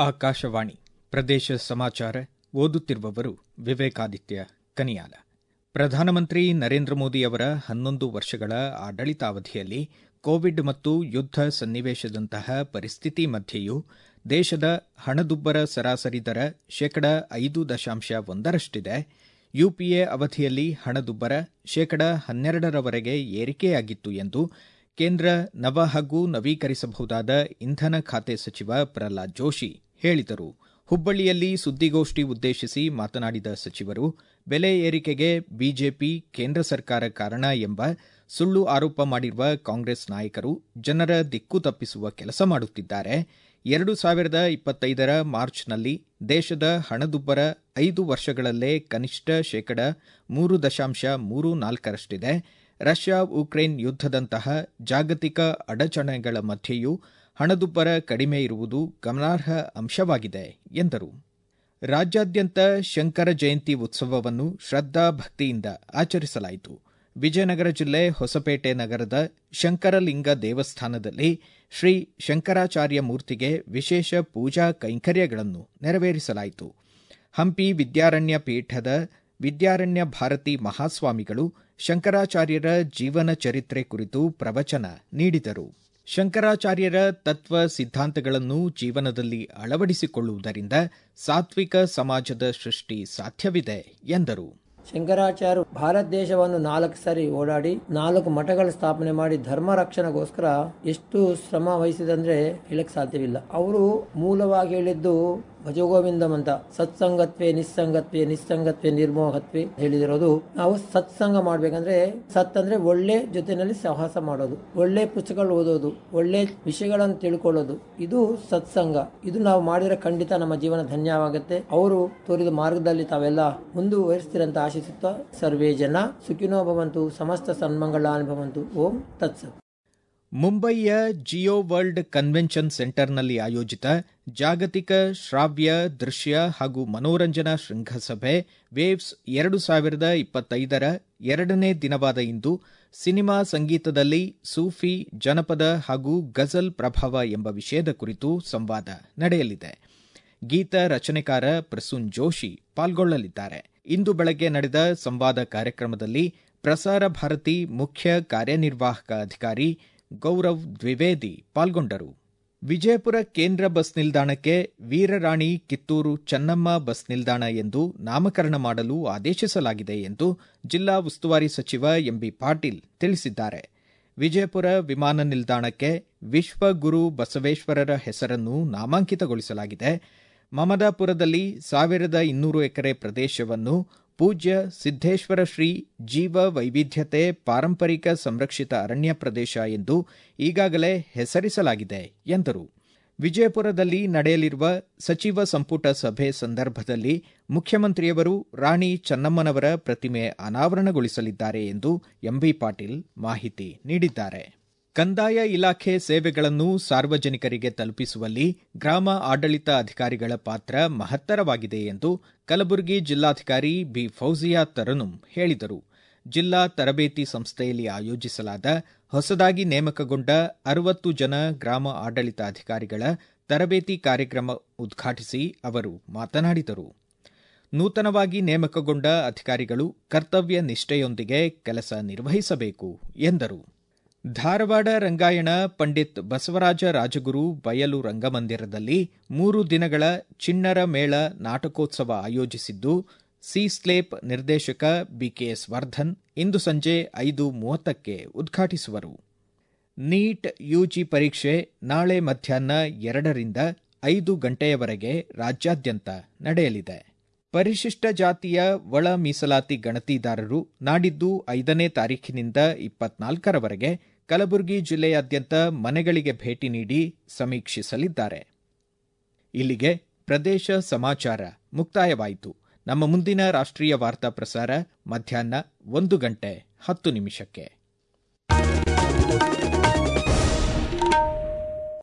ಆಕಾಶವಾಣಿ ಪ್ರದೇಶ ಸಮಾಚಾರ ಓದುತ್ತಿರುವವರು ವಿವೇಕಾದಿತ್ಯ ಕನಿಯಾಲ ಪ್ರಧಾನಮಂತ್ರಿ ನರೇಂದ್ರ ಮೋದಿ ಅವರ ಹನ್ನೊಂದು ವರ್ಷಗಳ ಆಡಳಿತಾವಧಿಯಲ್ಲಿ ಕೋವಿಡ್ ಮತ್ತು ಯುದ್ದ ಸನ್ನಿವೇಶದಂತಹ ಪರಿಸ್ಥಿತಿ ಮಧ್ಯೆಯೂ ದೇಶದ ಹಣದುಬ್ಬರ ಸರಾಸರಿ ದರ ಶೇಕಡ ಐದು ದಶಾಂಶ ಒಂದರಷ್ಟಿದೆ ಯುಪಿಎ ಅವಧಿಯಲ್ಲಿ ಹಣದುಬ್ಬರ ಶೇಕಡ ಹನ್ನೆರಡರವರೆಗೆ ಏರಿಕೆಯಾಗಿತ್ತು ಎಂದು ಕೇಂದ್ರ ನವ ಹಾಗೂ ನವೀಕರಿಸಬಹುದಾದ ಇಂಧನ ಖಾತೆ ಸಚಿವ ಪ್ರಹ್ಲಾದ್ ಜೋಶಿ ಹೇಳಿದರು ಹುಬ್ಬಳ್ಳಿಯಲ್ಲಿ ಸುದ್ದಿಗೋಷ್ಠಿ ಉದ್ದೇಶಿಸಿ ಮಾತನಾಡಿದ ಸಚಿವರು ಬೆಲೆ ಏರಿಕೆಗೆ ಬಿಜೆಪಿ ಕೇಂದ್ರ ಸರ್ಕಾರ ಕಾರಣ ಎಂಬ ಸುಳ್ಳು ಆರೋಪ ಮಾಡಿರುವ ಕಾಂಗ್ರೆಸ್ ನಾಯಕರು ಜನರ ದಿಕ್ಕು ತಪ್ಪಿಸುವ ಕೆಲಸ ಮಾಡುತ್ತಿದ್ದಾರೆ ಎರಡು ಸಾವಿರದ ಇಪ್ಪತ್ತೈದರ ಮಾರ್ಚ್ನಲ್ಲಿ ದೇಶದ ಹಣದುಬ್ಬರ ಐದು ವರ್ಷಗಳಲ್ಲೇ ಕನಿಷ್ಠ ಶೇಕಡ ಮೂರು ದಶಾಂಶ ಮೂರು ನಾಲ್ಕರಷ್ಟಿದೆ ರಷ್ಯಾ ಉಕ್ರೇನ್ ಯುದ್ದದಂತಹ ಜಾಗತಿಕ ಅಡಚಣೆಗಳ ಮಧ್ಯೆಯೂ ಹಣದುಬ್ಬರ ಕಡಿಮೆ ಇರುವುದು ಗಮನಾರ್ಹ ಅಂಶವಾಗಿದೆ ಎಂದರು ರಾಜ್ಯಾದ್ಯಂತ ಶಂಕರ ಜಯಂತಿ ಉತ್ಸವವನ್ನು ಶ್ರದ್ದಾ ಭಕ್ತಿಯಿಂದ ಆಚರಿಸಲಾಯಿತು ವಿಜಯನಗರ ಜಿಲ್ಲೆ ಹೊಸಪೇಟೆ ನಗರದ ಶಂಕರಲಿಂಗ ದೇವಸ್ಥಾನದಲ್ಲಿ ಶ್ರೀ ಶಂಕರಾಚಾರ್ಯ ಮೂರ್ತಿಗೆ ವಿಶೇಷ ಪೂಜಾ ಕೈಂಕರ್ಯಗಳನ್ನು ನೆರವೇರಿಸಲಾಯಿತು ಹಂಪಿ ವಿದ್ಯಾರಣ್ಯ ಪೀಠದ ವಿದ್ಯಾರಣ್ಯ ಭಾರತಿ ಮಹಾಸ್ವಾಮಿಗಳು ಶಂಕರಾಚಾರ್ಯರ ಜೀವನ ಚರಿತ್ರೆ ಕುರಿತು ಪ್ರವಚನ ನೀಡಿದರು ಶಂಕರಾಚಾರ್ಯರ ತತ್ವ ಸಿದ್ಧಾಂತಗಳನ್ನು ಜೀವನದಲ್ಲಿ ಅಳವಡಿಸಿಕೊಳ್ಳುವುದರಿಂದ ಸಾತ್ವಿಕ ಸಮಾಜದ ಸೃಷ್ಟಿ ಸಾಧ್ಯವಿದೆ ಎಂದರು ಶಂಕರಾಚಾರ್ಯ ಭಾರತ ದೇಶವನ್ನು ನಾಲ್ಕು ಸರಿ ಓಡಾಡಿ ನಾಲ್ಕು ಮಠಗಳ ಸ್ಥಾಪನೆ ಮಾಡಿ ಧರ್ಮ ರಕ್ಷಣೆಗೋಸ್ಕರ ಎಷ್ಟು ಶ್ರಮ ವಹಿಸಿದಂದ್ರೆ ಹೇಳಕ್ ಸಾಧ್ಯವಿಲ್ಲ ಅವರು ಮೂಲವಾಗಿ ಹೇಳಿದ್ದು ಭಜಗೋವಿಂದಂ ಅಂತ ಸತ್ಸಂಗತ್ವೇ ನಿಸ್ಸಂಗತ್ವೇ ನಿಸ್ಸಂಗತ್ವೇ ನಿರ್ಮೋಹತ್ವೇ ಹೇಳಿದಿರೋದು ನಾವು ಸತ್ಸಂಗ ಮಾಡ್ಬೇಕಂದ್ರೆ ಸತ್ ಅಂದ್ರೆ ಒಳ್ಳೆ ಜೊತೆನಲ್ಲಿ ಸಹವಾಸ ಮಾಡೋದು ಒಳ್ಳೆ ಪುಸ್ತಕಗಳು ಓದೋದು ಒಳ್ಳೆ ವಿಷಯಗಳನ್ನು ತಿಳ್ಕೊಳ್ಳೋದು ಇದು ಸತ್ಸಂಗ ಇದು ನಾವು ಮಾಡಿದ್ರೆ ಖಂಡಿತ ನಮ್ಮ ಜೀವನ ಧನ್ಯವಾಗುತ್ತೆ ಅವರು ತೋರಿದ ಮಾರ್ಗದಲ್ಲಿ ತಾವೆಲ್ಲ ಮುಂದುವರಿಸ್ತೀರಂತ ಆಶಿಸುತ್ತಾ ಸರ್ವೇ ಜನ ಸುಖಿನೋ ಭವಂತು ಸಮಸ್ತ ಸನ್ಮಂಗಳಾನಿ ಭವಂತು ಓಂ ತತ್ಸತ್ ಮುಂಬಯಿಯ ಜಿಯೋ ವರ್ಲ್ಡ್ ಕನ್ವೆನ್ಷನ್ ಸೆಂಟರ್ನಲ್ಲಿ ಆಯೋಜಿತ ಜಾಗತಿಕ ಶ್ರಾವ್ಯ ದೃಶ್ಯ ಹಾಗೂ ಮನೋರಂಜನಾ ಶೃಂಗಸಭೆ ವೇವ್ಸ್ ಎರಡು ಸಾವಿರದ ಇಪ್ಪತ್ತೈದರ ಎರಡನೇ ದಿನವಾದ ಇಂದು ಸಿನಿಮಾ ಸಂಗೀತದಲ್ಲಿ ಸೂಫಿ ಜನಪದ ಹಾಗೂ ಗಜಲ್ ಪ್ರಭಾವ ಎಂಬ ವಿಷಯದ ಕುರಿತು ಸಂವಾದ ನಡೆಯಲಿದೆ ಗೀತ ರಚನೆಕಾರ ಪ್ರಸೂನ್ ಜೋಶಿ ಪಾಲ್ಗೊಳ್ಳಲಿದ್ದಾರೆ ಇಂದು ಬೆಳಗ್ಗೆ ನಡೆದ ಸಂವಾದ ಕಾರ್ಯಕ್ರಮದಲ್ಲಿ ಪ್ರಸಾರ ಭಾರತಿ ಮುಖ್ಯ ಕಾರ್ಯನಿರ್ವಾಹಕ ಅಧಿಕಾರಿ ಗೌರವ್ ದ್ವಿವೇದಿ ಪಾಲ್ಗೊಂಡರು ವಿಜಯಪುರ ಕೇಂದ್ರ ಬಸ್ ನಿಲ್ದಾಣಕ್ಕೆ ವೀರರಾಣಿ ಕಿತ್ತೂರು ಚೆನ್ನಮ್ಮ ಬಸ್ ನಿಲ್ದಾಣ ಎಂದು ನಾಮಕರಣ ಮಾಡಲು ಆದೇಶಿಸಲಾಗಿದೆ ಎಂದು ಜಿಲ್ಲಾ ಉಸ್ತುವಾರಿ ಸಚಿವ ಎಂಬಿ ಪಾಟೀಲ್ ತಿಳಿಸಿದ್ದಾರೆ ವಿಜಯಪುರ ವಿಮಾನ ನಿಲ್ದಾಣಕ್ಕೆ ವಿಶ್ವಗುರು ಬಸವೇಶ್ವರರ ಹೆಸರನ್ನು ನಾಮಾಂಕಿತಗೊಳಿಸಲಾಗಿದೆ ಮಮದಾಪುರದಲ್ಲಿ ಸಾವಿರದ ಇನ್ನೂರು ಎಕರೆ ಪ್ರದೇಶವನ್ನು ಪೂಜ್ಯ ಸಿದ್ದೇಶ್ವರ ಶ್ರೀ ಜೀವ ವೈವಿಧ್ಯತೆ ಪಾರಂಪರಿಕ ಸಂರಕ್ಷಿತ ಅರಣ್ಯ ಪ್ರದೇಶ ಎಂದು ಈಗಾಗಲೇ ಹೆಸರಿಸಲಾಗಿದೆ ಎಂದರು ವಿಜಯಪುರದಲ್ಲಿ ನಡೆಯಲಿರುವ ಸಚಿವ ಸಂಪುಟ ಸಭೆ ಸಂದರ್ಭದಲ್ಲಿ ಮುಖ್ಯಮಂತ್ರಿಯವರು ರಾಣಿ ಚೆನ್ನಮ್ಮನವರ ಪ್ರತಿಮೆ ಅನಾವರಣಗೊಳಿಸಲಿದ್ದಾರೆ ಎಂದು ಎಂಬಿ ಪಾಟೀಲ್ ಮಾಹಿತಿ ನೀಡಿದ್ದಾರೆ ಕಂದಾಯ ಇಲಾಖೆ ಸೇವೆಗಳನ್ನು ಸಾರ್ವಜನಿಕರಿಗೆ ತಲುಪಿಸುವಲ್ಲಿ ಗ್ರಾಮ ಆಡಳಿತ ಅಧಿಕಾರಿಗಳ ಪಾತ್ರ ಮಹತ್ತರವಾಗಿದೆ ಎಂದು ಕಲಬುರಗಿ ಜಿಲ್ಲಾಧಿಕಾರಿ ಬಿ ಫೌಜಿಯಾ ತರನುಂ ಹೇಳಿದರು ಜಿಲ್ಲಾ ತರಬೇತಿ ಸಂಸ್ಥೆಯಲ್ಲಿ ಆಯೋಜಿಸಲಾದ ಹೊಸದಾಗಿ ನೇಮಕಗೊಂಡ ಅರವತ್ತು ಜನ ಗ್ರಾಮ ಆಡಳಿತ ಅಧಿಕಾರಿಗಳ ತರಬೇತಿ ಕಾರ್ಯಕ್ರಮ ಉದ್ಘಾಟಿಸಿ ಅವರು ಮಾತನಾಡಿದರು ನೂತನವಾಗಿ ನೇಮಕಗೊಂಡ ಅಧಿಕಾರಿಗಳು ಕರ್ತವ್ಯ ನಿಷ್ಠೆಯೊಂದಿಗೆ ಕೆಲಸ ನಿರ್ವಹಿಸಬೇಕು ಎಂದರು ಧಾರವಾಡ ರಂಗಾಯಣ ಪಂಡಿತ್ ಬಸವರಾಜ ರಾಜಗುರು ಬಯಲು ರಂಗಮಂದಿರದಲ್ಲಿ ಮೂರು ದಿನಗಳ ಚಿಣ್ಣರ ಮೇಳ ನಾಟಕೋತ್ಸವ ಆಯೋಜಿಸಿದ್ದು ಸಿ ಸ್ಲೇಪ್ ನಿರ್ದೇಶಕ ಬಿಕೆಎಸ್ ವರ್ಧನ್ ಇಂದು ಸಂಜೆ ಐದು ಮೂವತ್ತಕ್ಕೆ ಉದ್ಘಾಟಿಸುವರು ನೀಟ್ ಯುಜಿ ಪರೀಕ್ಷೆ ನಾಳೆ ಮಧ್ಯಾಹ್ನ ಎರಡರಿಂದ ಐದು ಗಂಟೆಯವರೆಗೆ ರಾಜ್ಯಾದ್ಯಂತ ನಡೆಯಲಿದೆ ಪರಿಶಿಷ್ಟ ಜಾತಿಯ ಒಳ ಮೀಸಲಾತಿ ಗಣತಿದಾರರು ನಾಡಿದ್ದು ಐದನೇ ತಾರೀಖಿನಿಂದ ಇಪ್ಪತ್ನಾಲ್ಕರವರೆಗೆ ಕಲಬುರಗಿ ಜಿಲ್ಲೆಯಾದ್ಯಂತ ಮನೆಗಳಿಗೆ ಭೇಟಿ ನೀಡಿ ಸಮೀಕ್ಷಿಸಲಿದ್ದಾರೆ ಇಲ್ಲಿಗೆ ಪ್ರದೇಶ ಸಮಾಚಾರ ಮುಕ್ತಾಯವಾಯಿತು ನಮ್ಮ ಮುಂದಿನ ರಾಷ್ಟ್ರೀಯ ವಾರ್ತಾ ಪ್ರಸಾರ ಮಧ್ಯಾಹ್ನ ಒಂದು ಗಂಟೆ ಹತ್ತು ನಿಮಿಷಕ್ಕೆ